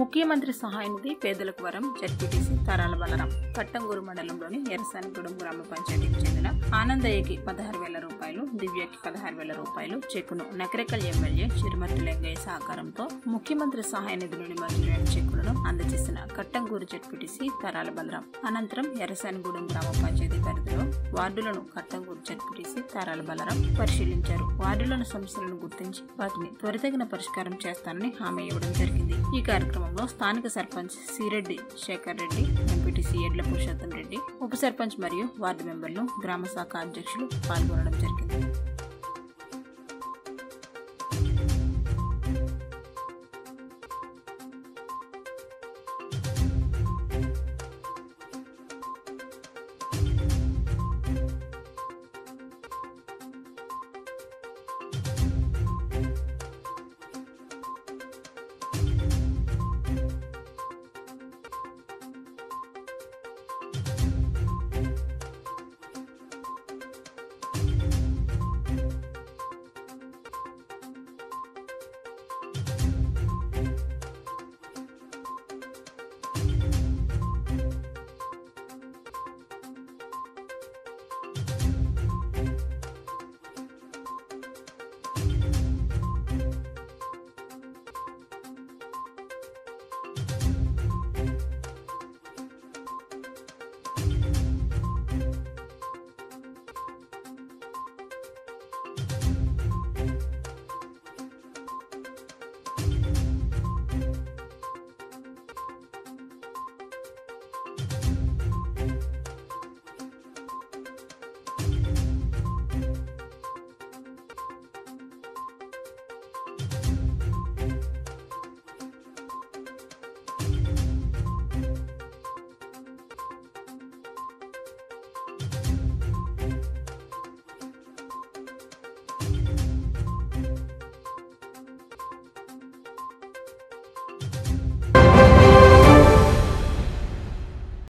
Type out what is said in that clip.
ముఖ్యమంత్రి సహాయ నిధి పేదలకు వరం జడ్పీటీసీ తరాల బలరాం కట్టంగూరు మండలంలోని ఎరసానిగూడెం గ్రామ పంచాయతీకి చెందిన ఆనందయ్యకి పదహారు వేల రూపాయలు దివ్యకి పదహారు వేల రూపాయలు చెక్కును నకరేకల్ ఎమ్మెల్యే చిరుమర్తి లింగయ్య సహకారంతో ముఖ్యమంత్రి సహాయ నిధి నుండి మంజూరైన చెక్కులను అందజేసిన కట్టంగూరు జడ్పీటీసీ తరాల బలరాం అనంతరం ఎరసానిగూడెం గ్రామ పంచాయతీ పరిధిలో వార్డులను కట్టంగూరు జడ్పీటీసీ తరాల బలరాం పరిశీలించారు వార్డులను సమస్యలను గుర్తించి వాటిని త్వరితగిన పరిష్కారం చేస్తానని హామీ ఇవ్వడం జరిగింది ఈ కార్యక్రమంలో స్థానిక సర్పంచ్ సిరెడ్డి శేఖర్ రెడ్డి ఎంపీటీసీ ఎడ్ల పురుషోత్తం రెడ్డి ఉప సర్పంచ్ మరియు వార్డు మెంబర్లు గ్రామ శాఖ అధ్యక్షులు పాల్గొనడం జరిగింది